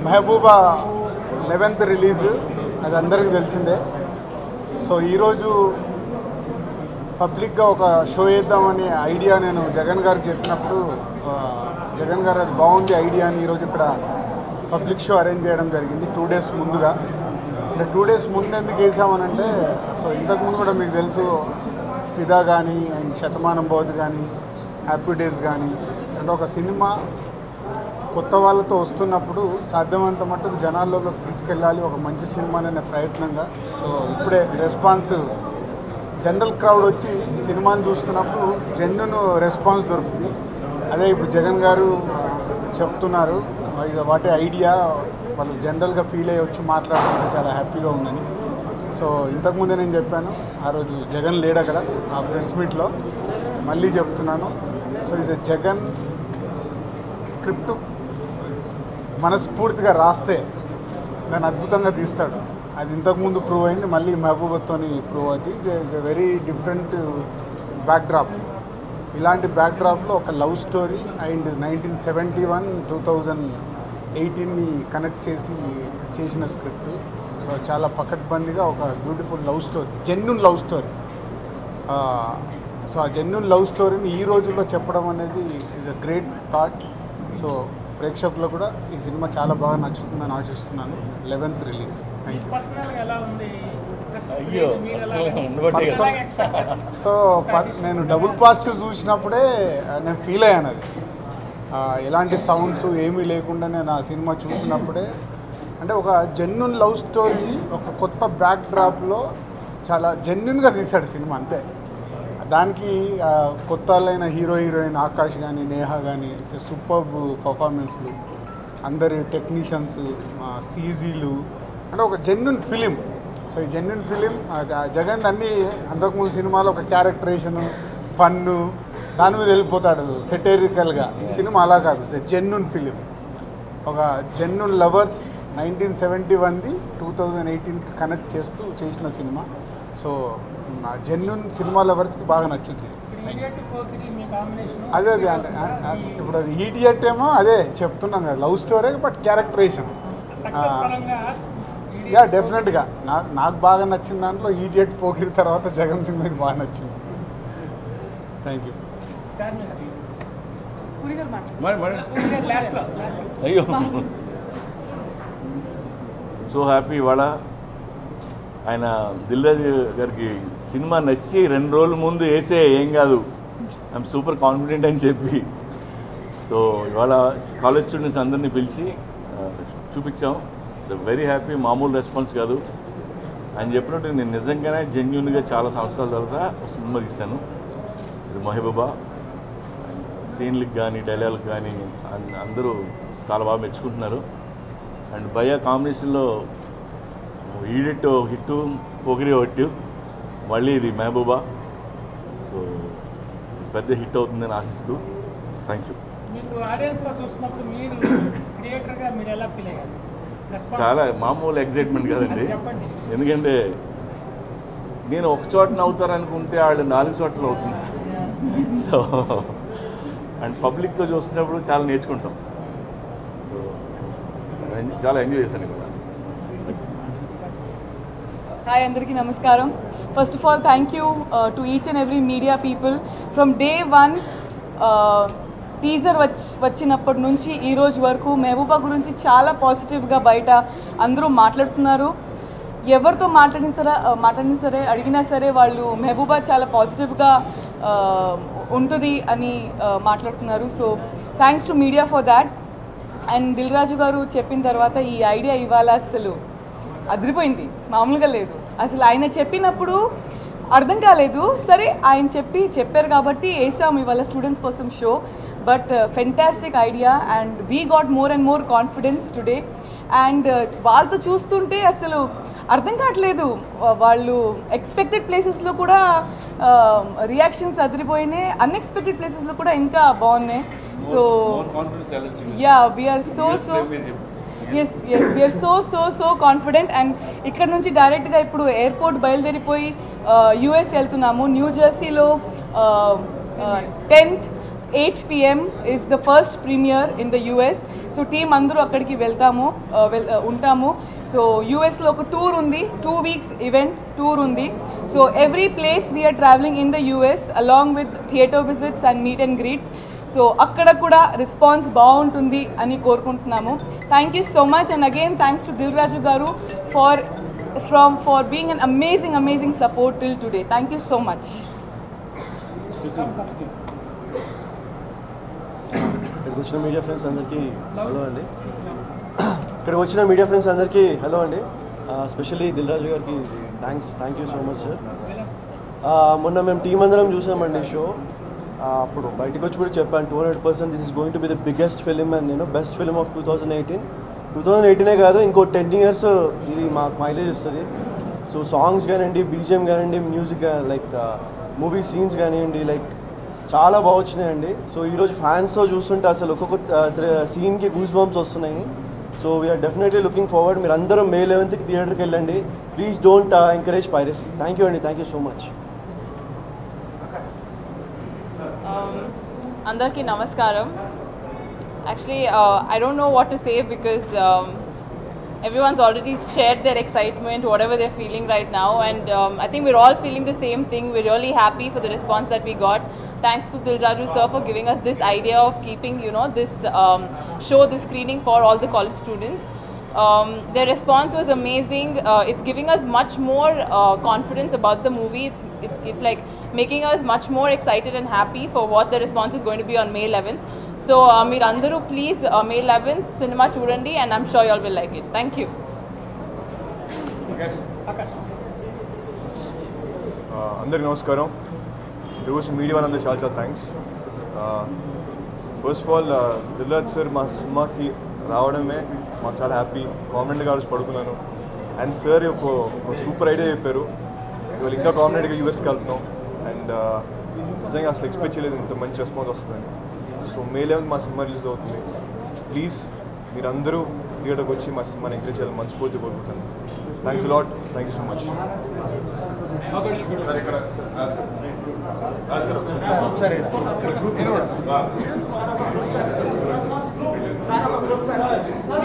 Mehbooba eleventh release అది అందరికీ తెలిసిందే సో ఈరోజు పబ్లిక్గా ఒక షో వేద్దామని ఐడియా నేను జగన్ గారికి చెప్పినప్పుడు ఆ, జగన్ గారు అది బాగుంది ఐడియా అని ఈరోజు ఇక్కడ పబ్లిక్ షో అరేంజ్ చేయడం జరిగింది టూ డేస్ ముందుగా అంటే టూ డేస్ ముందు ఎందుకు వేసామనంటే సో ఇంతకుముందు కూడా మీకు తెలుసు ఫిదా కానీ అండ్ శతమానం బోధ్ కానీ హ్యాపీ డేస్ కానీ అంటే ఒక సినిమా కొత్త వాళ్ళతో వస్తున్నప్పుడు సాధ్యమంత మట్టుకు జనాల్లోకి తీసుకెళ్ళాలి ఒక మంచి సినిమా అనే ప్రయత్నంగా సో ఇప్పుడే రెస్పాన్స్ జనరల్ క్రౌడ్ వచ్చి ఈ సినిమాని చూస్తున్నప్పుడు జెన్యున్ రెస్పాన్స్ దొరుకుతుంది అదే ఇప్పుడు జగన్ గారు ఆ, చెప్తున్నారు ఇది వాటి ఐడియా వాళ్ళు జనరల్గా ఫీల్ అయ్యి వచ్చి మాట్లాడుతుంటే చాలా హ్యాపీగా ఉందని సో ఇంతకుముందే నేను చెప్పాను ఆ రోజు జగన్ లేడు అక్కడ ఆ ప్రెస్ మీట్లో మళ్ళీ చెప్తున్నాను సో ఇది జగన్ స్క్రిప్ట్ మనస్ఫూర్తిగా రాస్తే దాన్ని అద్భుతంగా తీస్తాడు అది ఇంతకుముందు ప్రూవ్ అయింది మళ్ళీ మహబూబత్తోని ప్రూవ్ అయింది ఇది is a very different backdrop ఇలాంటి బ్యాక్డ్రాప్లో ఒక love story and nineteen seventy one two thousand ఎయిటీన్ని కనెక్ట్ చేసి చేసిన స్క్రిప్ట్ సో చాలా పకడ్బందీగా ఒక beautiful love story genuine love story so ఆ జెన్యున్ లవ్ స్టోరీని ఈ రోజుల్లో చెప్పడం అనేది is a great thought so ప్రేక్షకులకు కూడా ఈ సినిమా చాలా బాగా నచ్చుతుందని ఆశిస్తున్నాను లెవెన్త్ రిలీజ్ థ్యాంక్ యూ పర్సనల్గా ఎలా ఉంది అయ్యో అసలు ఉండబట్టే కదా సో ప- నేను డబుల్ పాజిటివ్ చూసినప్పుడే ఆ, నేను ఫీల్ అయ్యాను అది ఆ, ఎలాంటి సౌండ్స్ ఏమీ లేకుండా నేను ఆ సినిమా చూసినప్పుడే అంటే ఒక జెన్యున్ లవ్ స్టోరీ ఒక కొత్త బ్యాక్ డ్రాప్లో చాలా జెన్యున్గా తీశాడు సినిమా అంతే దానికి ఆ, కొత్త వాళ్ళైన హీరో హీరోయిన్ ఆకాష్ కానీ నేహ కానీ సూపర్ పర్ఫార్మెన్స్లు అందరి టెక్నీషియన్స్ సీజీలు అంటే ఒక జెన్యున్ ఫిలిం సో ఈ జెన్యున్ ఫిలిం జగన్ అన్ని అంతకుముందు సినిమాలో ఒక క్యారెక్టరేషను ఫన్ను దాని మీద వెళ్ళిపోతాడు సెటేరికల్గా ఈ సినిమా అలా కాదు జెన్యున్ ఫిలిం ఒక జెన్యున్ లవర్స్ నైన్టీన్ సెవెంటీ వన్ది టూ థౌజండ్ ఎయిటీన్కి కనెక్ట్ చేస్తూ చేసిన సినిమా సో ఆ జెన్యున్ సినిమా లవర్స్కి బాగా నచ్చుద్ది ఇప్పుడు ఇడియట్ పోకిరి మీ కాంబినేషన్ అదే అదే అంటే ఆ- ఆ- ఇప్పుడు అది ఈడియట్ ఏమో అదే చెప్తున్నాను కదా love story but characterization success పరంగా యా డెఫినెట్గా నాకు నాకు బాగా నచ్చిన దాంట్లో ఈడియట్ పోకిరి తర్వాత జగన్ సింగ్ మీద బాగా నచ్చింది థ్యాంక్ యూ చార్మినార్ పూరి గారు మాట్లాడండి. మరి మరి పూరి గారు లాస్ట్లో లాస్ట్లో అయ్యో సో హ్యాపీ ఇవాళ ఆయన దిల్రాజు గారికి సినిమా నచ్చి రెండు రోజుల ముందు వేసే ఏం కాదు ఐఎమ్ సూపర్ కాన్ఫిడెంట్ అని చెప్పి సో ఇవాళ కాలేజ్ స్టూడెంట్స్ అందరినీ పిలిచి ఆ, చూపించాం వెరీ హ్యాపీ మామూలు రెస్పాన్స్ కాదు ఆయన చెప్పినట్టు నేను నిజంగానే జెన్యున్గా చాలా సంవత్సరాల తర్వాత ఒక సినిమా తీశాను ఇది మహబూబా సీన్లకు కానీ డైలాగ్లకు కానీ అన్- అందరూ చాలా బాగా మెచ్చుకుంటున్నారు అండ్ భయ కాంబినేషన్లో ఈడిట్ హిట్ పొగిరి ఒకటి మళ్ళీ ఇది మహబూబా సో పెద్ద హిట్ అవుతుందని ఆశిస్తూ థ్యాంక్ యూ మీకు ఆడియన్స్తో చూస్తున్నప్పుడు మీరు క్రియేటర్గా మీరు ఎలా ఫీల్ అయ్యారు Response? చాలా మామూలు ఎగ్జైట్మెంట్ కదండి అది చెప్పండి ఎందుకంటే నేను ఒక చోట నవ్వుతారనుకుంటే వాళ్ళు నాలుగు చోట్ల అవుతున్నారు సో అండ్ పబ్లిక్తో చూస్తున్నప్పుడు చాలా నేర్చుకుంటాం సో చాలా ఎంజాయ్ చేశాను ఇక్కడ హాయ్ అందరికీ నమస్కారం first of all thank you to each and every media people from day one teaser వచ్చి వచ్చినప్పటి నుంచి ఈ రోజు వరకు మెహబూబా గురించి చాలా పాజిటివ్గా బయట అందరూ మాట్లాడుతున్నారు ఎవరితో మాట్లాడిన సరే మాట్లాడిన సరే అడిగినా సరే వాళ్ళు మెహబూబా చాలా పాజిటివ్గా ఉంటుంది అని uh, మాట్లాడుతున్నారు so thanks to media for that and Dil Raju గారు చెప్పిన తర్వాత ఈ ఐడియా ఇవాళ అసలు అదిరిపోయింది మామూలుగా లేదు అసలు ఆయన చెప్పినప్పుడు అర్థం కాలేదు సరే ఆయన చెప్పి చెప్పారు కాబట్టి వేసాం ఇవాళ స్టూడెంట్స్ కోసం show but fantastic idea and we got more and more confidence today and వాళ్ళతో చూస్తుంటే అసలు అర్థం కావట్లేదు వా- వాళ్ళు ఎక్స్పెక్టెడ్ ప్లేసెస్లో కూడా రియాక్షన్స్ అదిరిపోయినాయి అన్ఎక్స్పెక్టెడ్ ప్లేసెస్లో కూడా ఇంకా బాగున్నాయి so yeah we are so so yes yes we are so so so confident and ఇక్కడ నుంచి డైరెక్ట్గా ఇప్పుడు ఎయిర్పోర్ట్ బయలుదేరిపోయి యూఎస్ వెళ్తున్నాము న్యూ జెర్సీలో tenth eight PM is the first premiere in the US so team అందరూ అక్కడికి వెళ్తాము uh, వెల్ uh, ఉంటాము సో యూఎస్లో ఒక టూర్ ఉంది టూ వీక్స్ ఈవెంట్ టూర్ ఉంది so every place we are travelling in the US along with theatre visits and meet and greets so అక్కడ కూడా రెస్పాన్స్ బాగుంటుంది అని కోరుకుంటున్నాము thank you so much and again thanks to Dil Raju గారు far from far being an amazing amazing support till today thank you so much ఇక్కడికి వచ్చిన media friends అందరికీ hello అండి ఇక్కడికి వచ్చిన మీడియా ఫ్రెండ్స్ అందరికీ హలో అండి స్పెషల్లీ దిల్రాజు గారికి thanks thank you so much sir మొన్న మేము టీం అందరం చూసామండి షో అప్పుడు బయటకు వచ్చి కూడా చెప్పాను two hundred percent this is going to be the biggest film and నేను best film of two thousand eighteen two thousand ఎయిటీనే కాదు ఇంకో టెన్ ఇయర్స్ ఇది మాకు మైలేజ్ ఇస్తుంది సో సాంగ్స్ కానివ్వండి బీజిఎం కానివ్వండి మ్యూజిక్ లైక్ మూవీ సీన్స్ కానివ్వండి లైక్ చాలా బాగా వచ్చినాయండి సో ఈరోజు ఫ్యాన్స్తో చూస్తుంటే అసలు ఒక్కొక్క సీన్కి గూస్ బంప్స్ వస్తున్నాయి so we are definitely looking forward మీరు అందరూ మే లెవెన్త్కి థియేటర్కి వెళ్ళండి please don't encourage piracy thank you అండి థ్యాంక్ యూ సో మచ్ అందరికీ నమస్కారం actually I don't know what to say because everyone's already shared their excitement, whatever they're feeling right now, and um, I think we're all feeling the same thing. We're really happy for the response that we got. Thanks to Diljaju sir for giving us this idea of keeping, you know, this um, show, this screening for all the college students. Um, their response was amazing. Uh, it's giving us much more uh, confidence about the movie. It's, it's, it's like making us much more excited and happy for what the response is going to be on May 11th. So, uh, మీరందరూ please May eleventh సినిమా చూడండి and I'm sure all will like it thank you ఆ, అందరికీ నమస్కారం ఈరోజు media వాళ్ళందరూ చాలా చాలా thanks first of all Dilraj sir మా సినిమాకి రావడమే మాకు చాలా హ్యాపీ కాన్ఫిడెంట్గా రోజు పడుకున్నాను అండ్ సార్ ఒక ఒక సూపర్ ఐడియా చెప్పారు ఇవాళ ఇంకా కాన్ఫిడెంట్గా యూఎస్కి వెళ్తున్నాం అండ్ నిజంగా అసలు ఎక్స్పెక్ట్ చేయలేదు ఇంత మంచి రెస్పాన్స్ వస్తుందని సో మే లెవెన్త్ మా సినిమా రిలీజ్ అవుతుంది ప్లీజ్ మీరందరూ థియేటర్కి వచ్చి మా సినిమాని ఎంకరేజ్ చేయాలని మనస్ఫూర్తి కోరుకుంటాను thanks lot thank you so much సరే